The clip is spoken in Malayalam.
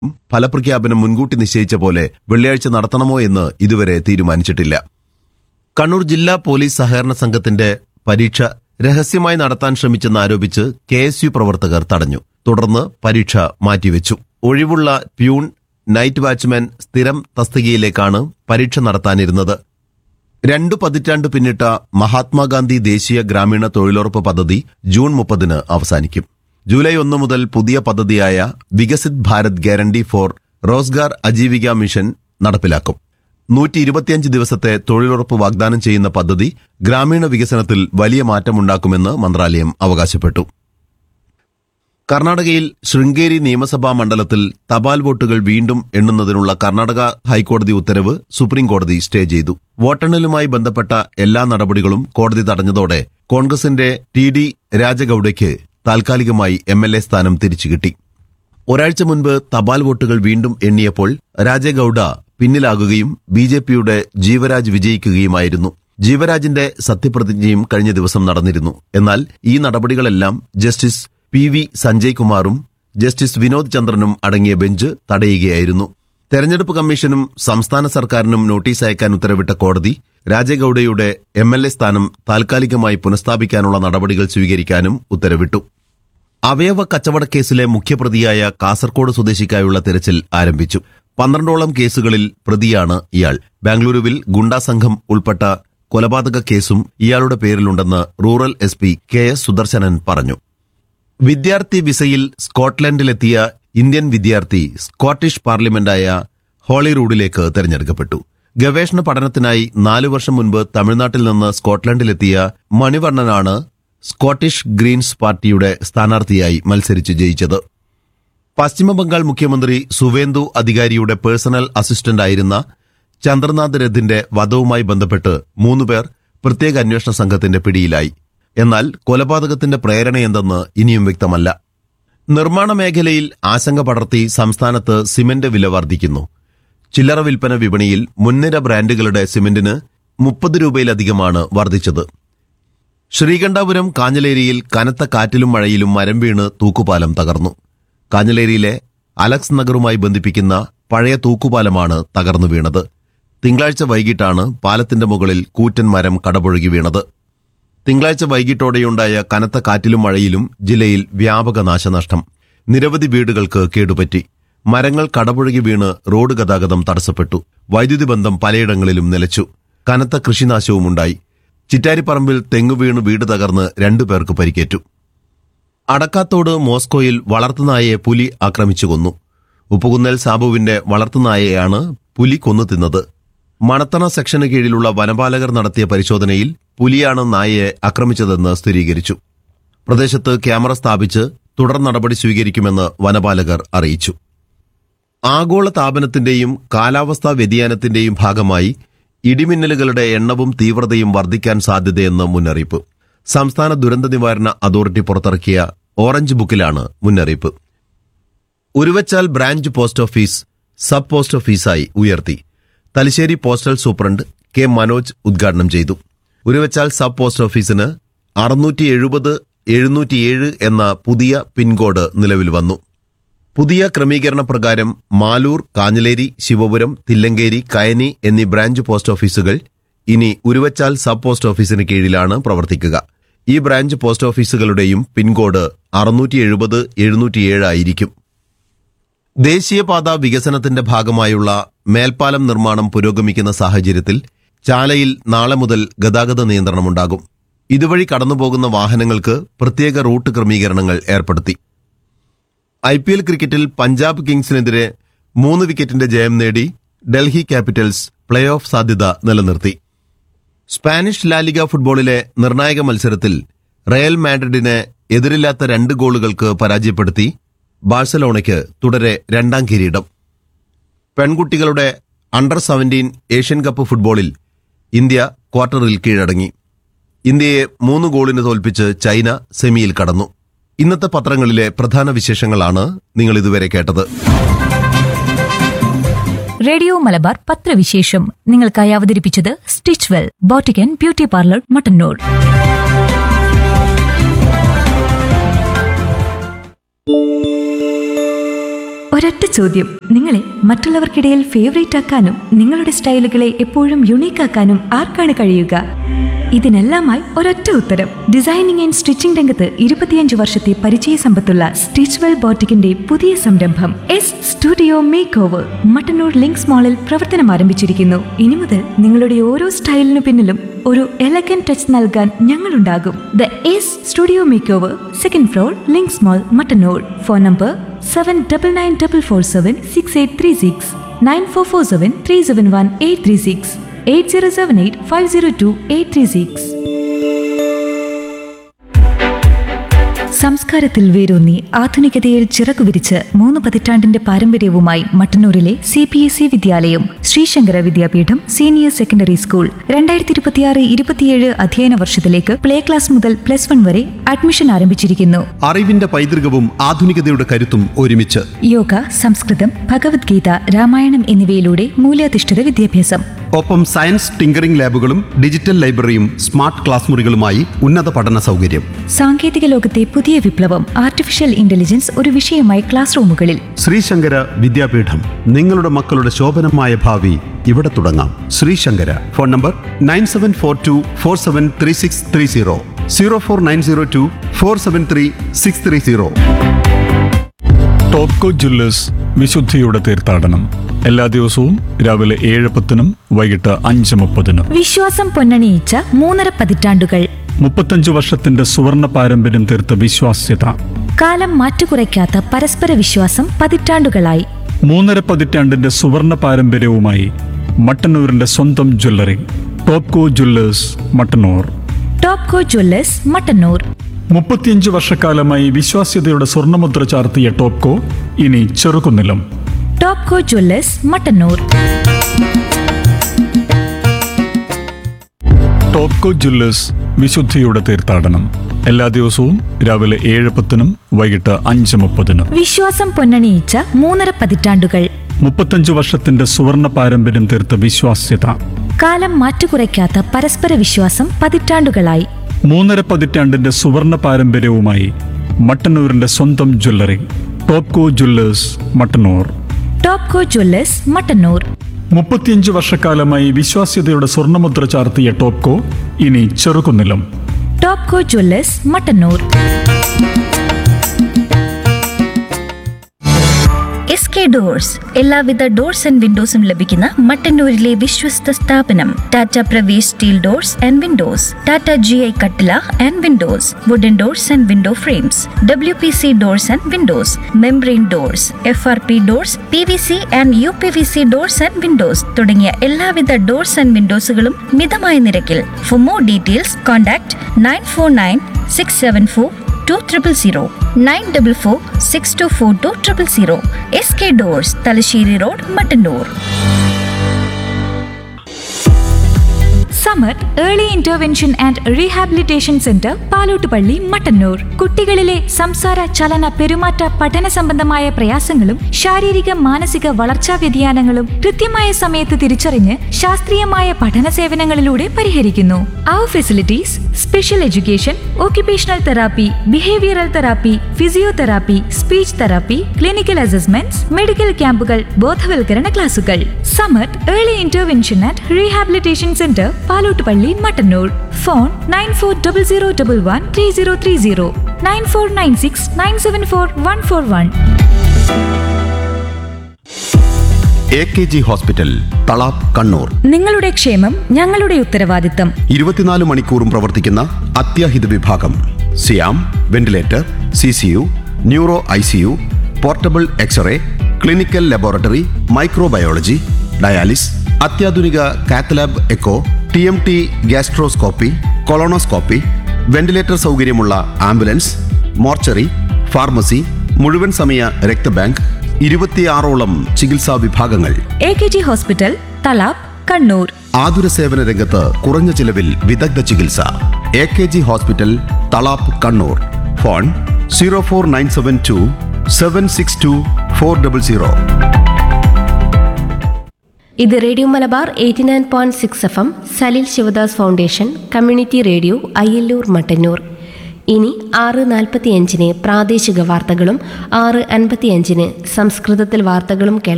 ഫലപ്രഖ്യാപനം മുൻകൂട്ടി നിശ്ചയിച്ച പോലെ വെള്ളിയാഴ്ച നടത്തണമോ എന്ന് ഇതുവരെ തീരുമാനിച്ചിട്ടില്ല കണ്ണൂർ ജില്ലാ പോലീസ് സഹകരണ സംഘത്തിന്റെ പരീക്ഷ രഹസ്യമായി നടത്താൻ ശ്രമിച്ചെന്നാരോപിച്ച് കെ എസ് യു പ്രവർത്തകർ തടഞ്ഞു തുടർന്ന് പരീക്ഷ മാറ്റിവെച്ചു ഒഴിവുള്ള പ്യൂൺ നൈറ്റ് വാച്ച്മാൻ സ്ഥിരം തസ്തികയിലേക്കാണ് പരീക്ഷ നടത്താനിരുന്നത് രണ്ടു പതിറ്റാണ്ട് പിന്നിട്ട മഹാത്മാഗാന്ധി ദേശീയ ഗ്രാമീണ തൊഴിലുറപ്പ് പദ്ധതി ജൂൺ മുപ്പതിന് അവസാനിക്കും ജൂലൈ ഒന്ന് മുതൽ പുതിയ പദ്ധതിയായ Viksit Bharat guarantee for Rozgar Ajeevika mission നടപ്പിലാക്കും നൂറ്റി ഇരുപത്തിയഞ്ച് ദിവസത്തെ തൊഴിലുറപ്പ് വാഗ്ദാനം ചെയ്യുന്ന പദ്ധതി ഗ്രാമീണ വികസനത്തിൽ വലിയ മാറ്റമുണ്ടാക്കുമെന്ന് മന്ത്രാലയം അവകാശപ്പെട്ടു കർണാടകയിൽ ശൃംഗേരി നിയമസഭാ മണ്ഡലത്തിൽ തപാൽ വോട്ടുകൾ വീണ്ടും എണ്ണുന്നതിനുള്ള കർണാടക ഹൈക്കോടതി ഉത്തരവ് സുപ്രീംകോടതി സ്റ്റേ ചെയ്തു വോട്ടെണ്ണലുമായി ബന്ധപ്പെട്ട എല്ലാ നടപടികളും കോടതി തടഞ്ഞതോടെ കോൺഗ്രസിന്റെ ടി ഡി രാജഗൌഡയ്ക്ക് താൽക്കാലികമായി എം എൽ എ സ്ഥാനം തിരിച്ചുകിട്ടി ഒരാഴ്ച മുൻപ് തപാൽ വോട്ടുകൾ വീണ്ടും എണ്ണിയപ്പോൾ രാജഗൌഡ പിന്നിലാകുകയും ബി ജെ പിയുടെ ജീവരാജ് വിജയിക്കുകയുമായിരുന്നു ജീവരാജിന്റെ സത്യപ്രതിജ്ഞയും കഴിഞ്ഞ ദിവസം നടന്നിരുന്നു എന്നാൽ ഈ നടപടികളെല്ലാം ജസ്റ്റിസ് പി വി സഞ്ജയ് കുമാറും ജസ്റ്റിസ് വിനോദ് ചന്ദ്രനും അടങ്ങിയ ബെഞ്ച് തടയുകയായിരുന്നു തെരഞ്ഞെടുപ്പ് കമ്മീഷനും സംസ്ഥാന സർക്കാരിനും നോട്ടീസ് അയക്കാൻ ഉത്തരവിട്ട കോടതി രാജഗൌഡയുടെ എം എൽ എ സ്ഥാനം താൽക്കാലികമായി പുനഃസ്ഥാപിക്കാനുള്ള നടപടികൾ സ്വീകരിക്കാനും ഉത്തരവിട്ടു അവയവ കച്ചവട കേസിലെ മുഖ്യപ്രതിയായ കാസർകോട് സ്വദേശിക്കായുള്ള തിരച്ചിൽ ആരംഭിച്ചു പന്ത്രണ്ടോളം കേസുകളിൽ പ്രതിയാണ് ഇയാൾ ബാംഗ്ലൂരുവിൽ ഗുണ്ടാ സംഘം ഉൾപ്പെട്ട കൊലപാതക കേസും ഇയാളുടെ പേരിലുണ്ടെന്ന് rural S P K S Sudarsanan പറഞ്ഞു വിദ്യാർത്ഥി വിസയിൽ സ്കോട്ട്ലൻഡിലെത്തിയ ഇന്ത്യൻ വിദ്യാർത്ഥി സ്കോട്ടിഷ് പാർലമെന്റായ ഹോളിറൂഡിലേക്ക് തെരഞ്ഞെടുക്കപ്പെട്ടു ഗവേഷണ പഠനത്തിനായി നാലു വർഷം മുൻപ് തമിഴ്നാട്ടിൽ നിന്ന് സ്കോട്ട്ലൻഡിലെത്തിയ മണിവർണ്ണനാണ് സ്കോട്ടിഷ് ഗ്രീൻസ് പാർട്ടിയുടെ സ്ഥാനാർത്ഥിയായി മത്സരിച്ച് ജയിച്ചത് പശ്ചിമബംഗാൾ മുഖ്യമന്ത്രി സുവേന്ദു അധികാരിയുടെ പേഴ്സണൽ അസിസ്റ്റന്റായിരുന്ന ചന്ദ്രനാഥ് രഥിന്റെ വധവുമായി ബന്ധപ്പെട്ട് മൂന്നുപേർ പ്രത്യേക അന്വേഷണ സംഘത്തിന്റെ പിടിയിലായി എന്നാൽ കൊലപാതകത്തിന്റെ പ്രേരണയെന്തെന്ന് ഇനിയും വ്യക്തമല്ല നിർമ്മാണ മേഖലയിൽ ആശങ്ക പടർത്തി സംസ്ഥാനത്ത് സിമന്റ് വില വർദ്ധിക്കുന്നു ചില്ലറ വിൽപ്പന വിപണിയിൽ മുൻനിര ബ്രാൻഡുകളുടെ സിമന്റിന് മുപ്പത് രൂപയിലധികമാണ് വർദ്ധിച്ചത് ശ്രീകണ്ഠാപുരം കാഞ്ഞലേരിയിൽ കനത്ത കാറ്റിലും മഴയിലും മരം വീണ് തൂക്കുപാലം തകർന്നു കാഞ്ഞലേരിയിലെ അലക്സ് നഗറുമായി ബന്ധിപ്പിക്കുന്ന പഴയ തൂക്കുപാലമാണ് തകർന്നു വീണത് തിങ്കളാഴ്ച വൈകിട്ടാണ് പാലത്തിന്റെ മുകളിൽ കൂറ്റൻ മരം കടപുഴകി വീണത് തിങ്കളാഴ്ച വൈകിട്ടോടെയുണ്ടായ കനത്ത കാറ്റിലും മഴയിലും ജില്ലയിൽ വ്യാപക നാശനഷ്ടം നിരവധി വീടുകൾക്ക് കേടുപറ്റി മരങ്ങൾ കടപുഴകി വീണ് റോഡ് ഗതാഗതം തടസ്സപ്പെട്ടു വൈദ്യുതി ബന്ധം പലയിടങ്ങളിലും നിലച്ചു കനത്ത കൃഷിനാശവുമുണ്ടായി ചിറ്റാരിപ്പറമ്പിൽ തെങ്ങു വീണ് വീട് തകർന്ന് രണ്ടു പേർക്ക് പരിക്കേറ്റു അടക്കാത്തോട് മോസ്കോയിൽ വളർത്തുനായയെ പുലി ആക്രമിച്ചു കൊന്നു ഉപ്പുകുന്നൽ സാബുവിന്റെ വളർത്തുനായയാണ് പുലി കൊന്നു തിന്നത് മണത്തണ സെക്ഷന് കീഴിലുള്ള വനപാലകർ നടത്തിയ പരിശോധനയിൽ പുലിയാണ് നായയെ ആക്രമിച്ചതെന്ന് സ്ഥിരീകരിച്ചു പ്രദേശത്ത് ക്യാമറ സ്ഥാപിച്ച് തുടർ നടപടി സ്വീകരിക്കുമെന്ന് വനപാലകർ അറിയിച്ചു ആഗോള താപനത്തിന്റെയും കാലാവസ്ഥാ വ്യതിയാനത്തിന്റെയും ഭാഗമായി ഇടിമിന്നലുകളുടെ എണ്ണവും തീവ്രതയും വർദ്ധിക്കാൻ സാധ്യതയെന്ന് മുന്നറിയിപ്പ് സംസ്ഥാന ദുരന്ത നിവാരണ അതോറിറ്റി പുറത്തിറക്കിയ ഓറഞ്ച് ബുക്കിലാണ് മുന്നറിയിപ്പ് Uruvachal branch post office sub post ഓഫീസായി ഉയർത്തി Thalassery postal superintendent K Manoj ഉദ്ഘാടനം ചെയ്തു ഉരുവച്ചാൽ സബ് പോസ്റ്റ് ഓഫീസിന് അറുന്നൂറ്റി എഴുപത് എഴുന്നൂറ്റിയേഴ് എന്ന പുതിയ പിൻകോഡ് നിലവിൽ വന്നു പുതിയ ക്രമീകരണ പ്രകാരം മാലൂർ കാഞ്ഞലേരി ശിവപുരം തില്ലങ്കേരി കയനി എന്നീ ബ്രാഞ്ച് പോസ്റ്റ് ഓഫീസുകൾ ഇനി ഉരുവച്ചാൽ സബ് പോസ്റ്റ് ഓഫീസിന് കീഴിലാണ് പ്രവർത്തിക്കുക ഈ ബ്രാഞ്ച് പോസ്റ്റ് ഓഫീസുകളുടെയും പിൻകോഡ് അറുന്നൂറ്റി എഴുപത് എഴുന്നൂറ്റിയേഴ് ആയിരിക്കും ദേശീയപാത വികസനത്തിന്റെ ഭാഗമായുള്ള മേൽപ്പാലം നിർമ്മാണം പുരോഗമിക്കുന്ന സാഹചര്യത്തിൽ ചാലയിൽ നാളെ മുതൽ ഗതാഗത നിയന്ത്രണമുണ്ടാകും ഇതുവഴി കടന്നുപോകുന്ന വാഹനങ്ങൾക്ക് പ്രത്യേക റൂട്ട് ക്രമീകരണങ്ങൾ ഏർപ്പെടുത്തി ഐ പി എൽ ക്രിക്കറ്റിൽ പഞ്ചാബ് കിങ്സിനെതിരെ മൂന്ന് വിക്കറ്റിന്റെ ജയം നേടി ഡൽഹി ക്യാപിറ്റൽസ് പ്ലേ ഓഫ് സാധ്യത നിലനിർത്തി സ്പാനിഷ് ലാലിഗ ഫുട്ബോളിലെ നിർണായക മത്സരത്തിൽ റയൽ മാഡ്രിഡിനെ എതിരില്ലാത്ത രണ്ട് ഗോളുകൾക്ക് പരാജയപ്പെടുത്തി ബാഴ്സലോണയ്ക്ക് തുടരെ രണ്ടാം കിരീടം പെൺകുട്ടികളുടെ അണ്ടർ സെവന്റീൻ ഏഷ്യൻ കപ്പ് ഫുട്ബോളിൽ ഇന്ത്യ ക്വാർട്ടറിൽ കീഴടങ്ങി ഇന്ത്യയെ മൂന്ന് ഗോളിന് തോൽപ്പിച്ച് ചൈന സെമിയിൽ കടന്നു ഇന്നത്തെ പത്രങ്ങളിലെ പ്രധാന വിശേഷങ്ങളാണ് നിങ്ങൾ ഇതുവരെ കേട്ടത് റേഡിയോ മലബാർ പത്രവിശേഷം നിങ്ങൾക്കായി അവതരിപ്പിച്ചത് stitch well boutique and beauty parlour Mattannur ഒരൊറ്റ ഒരൊറ്റ ചോദ്യം നിങ്ങളെ മറ്റുള്ളവർക്കിടയിൽ ഫേവറേറ്റ് ആക്കാനും നിങ്ങളുടെ സ്റ്റൈലുകളെ എപ്പോഴും യുണീക്ക് ആക്കാനും ആർക്കാണ് കഴിയുക ഇതിനെല്ലാമായി ഒരൊറ്റ ഉത്തരം ഡിസൈനിങ് ആൻഡ് സ്റ്റിച്ചിംഗ് രംഗത്ത് ഇരുപത്തിയഞ്ച് വർഷത്തെ പരിചയ സമ്പത്തുള്ള സ്റ്റിച്ച്വെൽ ബോട്ടിക്കിന്റെ പുതിയ സംരംഭം S Studio Makeover Mattannur Links മാളിൽ പ്രവർത്തനം ആരംഭിച്ചിരിക്കുന്നു ഇനി മുതൽ നിങ്ങളുടെ ഓരോ സ്റ്റൈലിനു പിന്നിലും ഒരു എലഗൻ ടച്ച് നൽകാൻ ഞങ്ങളുണ്ടാകും the S Studio Makeover second floor Links mall Mattannur phone number seven double nine double four seven six eight three six nine four four seven three seven one eight three six eight zero seven eight five zero two eight three six സംസ്കാരത്തിൽ വേരൂന്നി ആധുനികതയിൽ ചിറകു വിരിച്ച് മൂന്ന് പതിറ്റാണ്ടിന്റെ പാരമ്പര്യവുമായി മട്ടന്നൂരിലെ സി പി എസ് ഇ വിദ്യാലയം Sreesankara Vidyapeetham senior secondary school രണ്ടായിരത്തി ഇരുപത്തിയാറ് ഇരുപത്തിയേഴ് അധ്യയന വർഷത്തിലേക്ക് പ്ലേ ക്ലാസ് മുതൽ പ്ലസ് വൺ വരെ അഡ്മിഷൻ ആരംഭിച്ചിരിക്കുന്നു അറിവിന്റെ പൈതൃകവും ആധുനികതയുടെ കരുത്തും ഒരുമിച്ച് യോഗ സംസ്കൃതം ഭഗവത്ഗീത രാമായണം എന്നിവയിലൂടെ മൂല്യാധിഷ്ഠിത വിദ്യാഭ്യാസം ഒപ്പം സയൻസ് ടിങ്കറിംഗ് ലാബുകളും ഡിജിറ്റൽ ലൈബ്രറിയും സ്മാർട്ട് ക്ലാസ് മുറികളുമായി ഉന്നത പഠന സൗകര്യം സാങ്കേതിക ലോകത്തെ പുതിയ വിപ്ലവം ആർട്ടിഫിഷ്യൽ ഇന്റലിജൻസ് ഒരു വിഷയമായി ക്ലാസ് റൂമുകളിൽ ശ്രീശങ്കര വിദ്യാപീഠം നിങ്ങളുടെ മക്കളുടെ ശോഭനമായ ഭാവി ഇവിടെ തുടങ്ങാം Sreesankara phone number nine seven four two four seven three six three zero zero four nine zero two four seven three six three zero Topco Jewellers വിശുദ്ധിയുടെ തീർത്ഥാടനം എല്ലാ ദിവസവും രാവിലെ ഏഴ് പത്തിനും വൈകിട്ട് അഞ്ച് മുപ്പതിനും വിശ്വാസം പൊന്നണിയിച്ച മൂന്നര പതിറ്റാണ്ടുകൾ മുപ്പത്തഞ്ച് വർഷത്തിന്റെ സുവർണ പാരമ്പര്യം തീർത്ത വിശ്വാസ്യത കാലം മാറ്റുകുറയ്ക്കാത്ത പരസ്പര വിശ്വാസം പതിറ്റാണ്ടുകളായി മൂന്നര പതിറ്റാണ്ടിന്റെ സുവർണ പാരമ്പര്യവുമായി മട്ടന്നൂരിന്റെ സ്വന്തം jewellery Topco Jewellers Mattannur Topco Jewellers Mattannur മുപ്പത്തിയഞ്ച് വർഷക്കാലമായി വിശ്വാസ്യതയുടെ സ്വർണ്ണമുദ്ര ചാർത്തിയ ടോപ്കോ ഇനി ചെറുകുന്നിലും Topco Jewellers Mattannur Topco Jewellers വിശുദ്ധിയുടെ തീർത്ഥാടനം എല്ലാ ദിവസവും രാവിലെ ഏഴ് പത്തിനും വൈകിട്ട് അഞ്ച് മുപ്പതിനും വിശ്വാസം പൊന്നണിയിച്ച മൂന്നര പതിറ്റാണ്ടുകൾ മുപ്പത്തഞ്ച് വർഷത്തിന്റെ സുവർണ പാരമ്പര്യം തീർത്ത വിശ്വാസ്യത കാലം മാറ്റുകുറയ്ക്കാത്ത പരസ്പര വിശ്വാസം പതിറ്റാണ്ടുകളായി മൂന്നര പതിറ്റാണ്ടിന്റെ സുവർണ പാരമ്പര്യവുമായി മട്ടന്നൂരിന്റെ സ്വന്തം jewellery Topco Jewellers Mattannur Topco Jewellers Mattannur മുപ്പത്തിയഞ്ച് വർഷക്കാലമായി വിശ്വാസ്യതയുടെ സ്വർണ്ണമുദ്ര ചാർത്തിയ ടോപ്കോ ഇനി ചെറുകുന്നിലും Topco Jewellers Mattannur S K doors എല്ലാവിധ ഡോർസ് ആൻഡ് വിൻഡോസും ലഭിക്കുന്ന മട്ടന്നൂരിലെ വിശ്വസ്ത സ്ഥാപനം Tata Pravesh steel doors and windows Tata G I കട്ടില and windows wooden doors and window frames W P C doors and windows membrane doors F R P doors P V C and U P V C doors and windows തുടങ്ങിയ എല്ലാവിധ ഡോർസ് ആൻഡ് വിൻഡോസുകളും മിതമായ നിരക്കിൽ for more details contact nine four nine six seven four two triple zero nine double four six two four two triple zero S K doors Thalassery road Mattannur Samar early intervention and rehabilitation centre Palottupalli Mattannur കുട്ടികളിലെ സംസാര ചലന പെരുമാറ്റ പഠന സംബന്ധമായ പ്രയാസങ്ങളും ശാരീരിക മാനസിക വളർച്ചാ വ്യതിയാനങ്ങളും കൃത്യമായ സമയത്ത് തിരിച്ചറിഞ്ഞ് ശാസ്ത്രീയമായ പഠന സേവനങ്ങളിലൂടെ പരിഹരിക്കുന്നു അവർ facilities special education occupational therapy behavioural therapy physiotherapy speech therapy clinical assessments medical ക്യാമ്പുകൾ ബോധവൽക്കരണ ക്ലാസുകൾ Samath early intervention and rehabilitation centre Palottupalli Mattannur phone nine four double zero double one three zero three zero nine four nine six nine seven four one four one A K G hospital Thalap Kannur നിങ്ങളുടെ ക്ഷേമം ഞങ്ങളുടെ ഉത്തരവാദിത്തം ഇരുപത്തിനാല് മണിക്കൂറും പ്രവർത്തിക്കുന്ന അത്യാഹിത വിഭാഗം സിയാം ventilator C C U neuro I C U portable x-ray clinical laboratory microbiology dialysis അത്യാധുനിക cath lab echo T M T gastroscopy colonoscopy ventilator സൗകര്യമുള്ള ആംബുലൻസ് മോർച്ചറി ഫാർമസി മുഴുവൻ സമയ രക്തബാങ്ക് ഇരുപത്തിയാറോളം ചികിത്സാ വിഭാഗങ്ങൾ A K G hospital Thalap Kannur ആതുര സേവന രംഗത്ത് കുറഞ്ഞ ചിലവിൽ വിദഗ്ധ ചികിത്സ A K G hospital Thalap Kannur phone zero four nine seven two seven six two four double zero ഇത് radio Malabar eighty nine point six F M Salil Sivadas foundation community radio Ayyallur Mattannur ഇനി ആറ് നാൽപ്പത്തിയഞ്ചിന് പ്രാദേശിക വാർത്തകളും ആറ് അൻപത്തിയഞ്ചിന് സംസ്കൃതത്തിൽ വാർത്തകളും കേൾക്കാം